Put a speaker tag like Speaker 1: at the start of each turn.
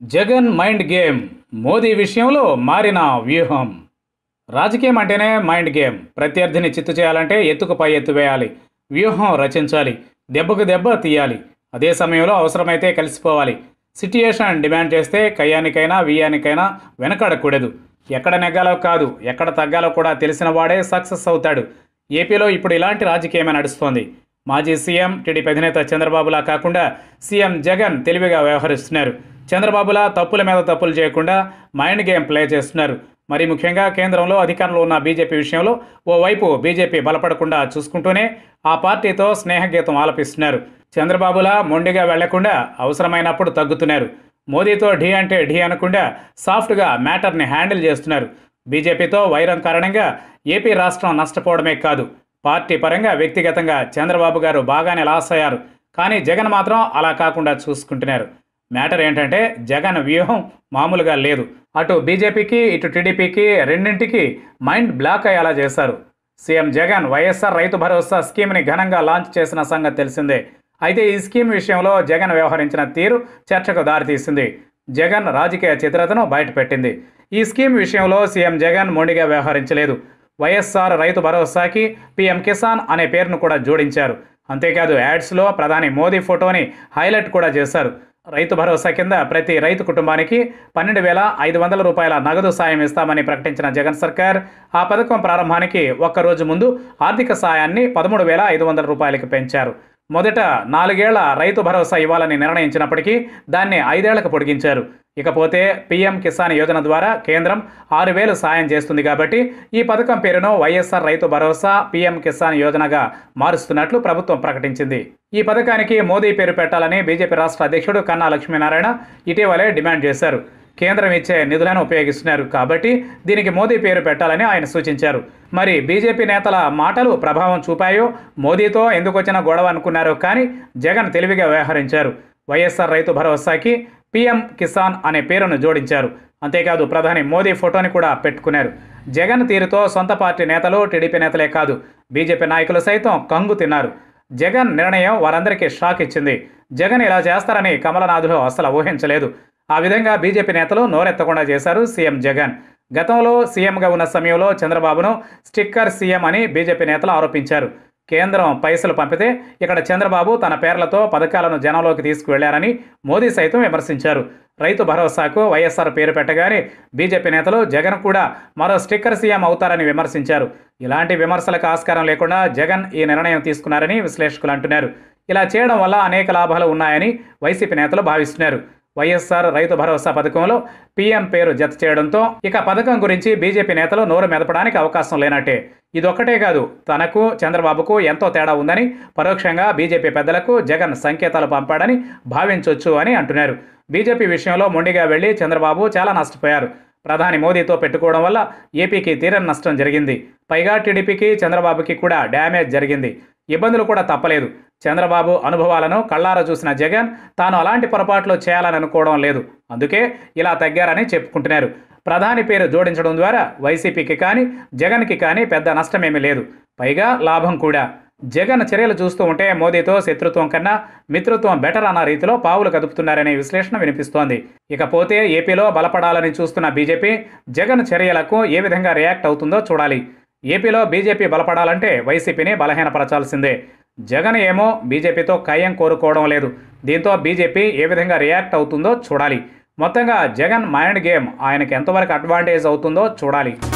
Speaker 1: Jagan mind game Modi విషయంలో మారిన వ్యూహం రాజకీయం అంటేనే మైండ్ గేమ్ ప్రత్యర్థిని చిత్తు చేయాలంటే ఎత్తుకు పై ఎత్తు వేయాలి వ్యూహం రచించాలి దెబ్బకు దెబ్బ తీయాలి అదే సమయంలో అవసరమైతే కలిసిపోవాలి సిట్యుయేషన్ డిమాండ్ చేస్తే కయ్యానికైనా వియ్యానికైనా వెనకాడకూడదు ఎక్కడ నెగ్గాలో కాదు ఎక్కడ తగ్గాలో కూడా తెలిసిన వాడే సక్సెస్ అవుతాడు ఏపీలో ఇప్పుడు ఇలాంటి రాజకీయమే నడుస్తోంది మాజీ సీఎం టీడీపీ అధినేత చంద్రబాబులా కాకుండా సీఎం జగన్ తెలివిగా వ్యవహరిస్తున్నారు చంద్రబాబులా తప్పుల మీద తప్పులు చేయకుండా మైండ్ గేమ్ ప్లే చేస్తున్నారు మరి ముఖ్యంగా కేంద్రంలో అధికారంలో ఉన్న బీజేపీ విషయంలో ఓవైపు బీజేపీ బలపడకుండా చూసుకుంటూనే ఆ పార్టీతో స్నేహగీతం ఆలపిస్తున్నారు చంద్రబాబులా మొండిగా వెళ్లకుండా అవసరమైనప్పుడు తగ్గుతున్నారు మోదీతో ఢీ అంటే ఢీ అనకుండా సాఫ్ట్గా మ్యాటర్ని హ్యాండిల్ చేస్తున్నారు బీజేపీతో వైరం కారణంగా ఏపీ రాష్ట్రం నష్టపోవడమే కాదు పార్టీ పరంగా వ్యక్తిగతంగా చంద్రబాబు గారు బాగానే లాస్ అయ్యారు కానీ జగన్ మాత్రం అలా కాకుండా చూసుకుంటున్నారు మ్యాటర్ ఏంటంటే జగన్ వ్యూహం మామూలుగా లేదు అటు బీజేపీకి ఇటు టీడీపీకి రెండింటికి మైండ్ బ్లాక్ అయ్యేలా చేశారు సీఎం జగన్ వైఎస్ఆర్ రైతు భరోసా స్కీమ్ని ఘనంగా లాంచ్ చేసిన సంగతి తెలిసిందే అయితే ఈ స్కీమ్ విషయంలో జగన్ వ్యవహరించిన తీరు చర్చకు దారితీసింది జగన్ రాజకీయ చిత్రతను బయటపెట్టింది ఈ స్కీమ్ విషయంలో సీఎం జగన్ మొండిగా వ్యవహరించలేదు వైఎస్ఆర్ రైతు భరోసాకి పీఎం కిసాన్ అనే పేరును కూడా జోడించారు అంతేకాదు యాడ్స్లో ప్రధాని మోదీ ఫోటోని హైలైట్ కూడా చేశారు రైతు భరోసా కింద ప్రతి రైతు కుటుంబానికి పన్నెండు వేల ఐదు వందల రూపాయల నగదు సాయం ఇస్తామని ప్రకటించిన జగన్ సర్కార్ ఆ పథకం ప్రారంభానికి ఒక్క రోజు ముందు ఆర్థిక సాయాన్ని పదమూడు వేల ఐదు వందల రూపాయలకి పెంచారు మొదట నాలుగేళ్ల రైతు భరోసా ఇవ్వాలని నిర్ణయించినప్పటికీ దాన్ని ఐదేళ్లకు పొడిగించారు ఇకపోతే పీఎం కిసాన్ యోజన ద్వారా కేంద్రం ఆరు వేలు సాయం చేస్తుంది కాబట్టి ఈ పథకం పేరును వైఎస్ఆర్ రైతు భరోసా పీఎం కిసాన్ యోజనగా మారుస్తున్నట్లు ప్రభుత్వం ప్రకటించింది ఈ పథకానికి మోదీ పేరు పెట్టాలని బీజేపీ రాష్ట్ర అధ్యక్షుడు కన్నా లక్ష్మీనారాయణ ఇటీవలే డిమాండ్ చేశారు కేంద్రం ఇచ్చే నిధులను ఉపయోగిస్తున్నారు కాబట్టి దీనికి మోదీ పేరు పెట్టాలని ఆయన సూచించారు మరి బీజేపీ నేతల మాటలు ప్రభావం చూపాయో మోదీతో ఎందుకు వచ్చిన గొడవ అనుకున్నారో కానీ జగన్ తెలివిగా వ్యవహరించారు వైఎస్ఆర్ రైతు భరోసాకి పీఎం కిసాన్ అనే పేరును జోడించారు అంతేకాదు ప్రధాని మోదీ ఫోటోని కూడా పెట్టుకున్నారు జగన్ తీరుతో సొంత పార్టీ నేతలు టీడీపీ నేతలే కాదు బీజేపీ నాయకులు సైతం కంగు తిన్నారు జగన్ నిర్ణయం వారందరికీ షాక్ ఇచ్చింది జగన్ ఇలా చేస్తారని కమలనాథులు అసలు ఊహించలేదు ఆ విధంగా బీజేపీ నేతలు నోరెత్తకుండా చేశారు సీఎం జగన్ గతంలో సీఎంగా ఉన్న సమయంలో చంద్రబాబును స్టిక్కర్ సీఎం అని బీజేపీ నేతలు ఆరోపించారు కేంద్రం పైసలు పంపితే ఇక్కడ చంద్రబాబు తన పేర్లతో పథకాలను జనంలోకి తీసుకువెళ్లారని మోదీ సైతం విమర్శించారు రైతు భరోసాకు వైఎస్ఆర్ పేరు పెట్టగానే బీజేపీ నేతలు జగన్ కూడా మరో స్టిక్కర్ సీఎం అవుతారని విమర్శించారు ఇలాంటి విమర్శలకు ఆస్కారం లేకుండా జగన్ ఈ నిర్ణయం తీసుకున్నారని విశ్లేషకులు అంటున్నారు ఇలా చేయడం వల్ల అనేక లాభాలు ఉన్నాయని వైసీపీ నేతలు భావిస్తున్నారు వైఎస్ఆర్ రైతు భరోసా పథకంలో పీఎం పేరు జత చేయడంతో ఇక పథకం గురించి బీజేపీ నేతలు నోరు మెదపడానికి అవకాశం లేనట్టే ఇదొక్కటే కాదు తనకు చంద్రబాబుకు ఎంతో తేడా ఉందని పరోక్షంగా బీజేపీ పెద్దలకు జగన్ సంకేతాలు పంపాడని భావించొచ్చు అని అంటున్నారు బీజేపీ విషయంలో మొండిగా వెళ్లి చంద్రబాబు చాలా నష్టపోయారు ప్రధాని మోదీతో పెట్టుకోవడం వల్ల ఏపీకి తీరని నష్టం జరిగింది పైగా టీడీపీకి చంద్రబాబుకి కూడా డ్యామేజ్ జరిగింది ఇబ్బందులు కూడా తప్పలేదు చంద్రబాబు అనుభవాలను కళ్ళారా చూసిన జగన్ తాను అలాంటి పొరపాట్లు చేయాలని అనుకోవడం లేదు అందుకే ఇలా తగ్గారని చెప్పుకుంటున్నారు ప్రధాని పేరు జోడించడం ద్వారా వైసీపీకి కానీ జగన్కి కానీ పెద్ద నష్టమేమీ లేదు పైగా లాభం కూడా జగన్ చర్యలు చూస్తూ ఉంటే మోదీతో శత్రుత్వం కన్నా మిత్రత్వం బెటర్ అన్న రీతిలో పావులు కదుపుతున్నారనే విశ్లేషణ వినిపిస్తోంది ఇకపోతే ఏపీలో బలపడాలని చూస్తున్న బీజేపీ జగన్ చర్యలకు ఏ విధంగా రియాక్ట్ అవుతుందో చూడాలి ఏపీలో బీజేపీ బలపడాలంటే వైసీపీని బలహీనపరచాల్సిందే జగన్ ఏమో బీజేపీతో ఖాయం కోరుకోవడం లేదు దీంతో బీజేపీ ఏ విధంగా రియాక్ట్ అవుతుందో చూడాలి మొత్తంగా జగన్ మైండ్ గేమ్ ఆయనకి ఎంతవరకు అడ్వాంటేజ్ అవుతుందో చూడాలి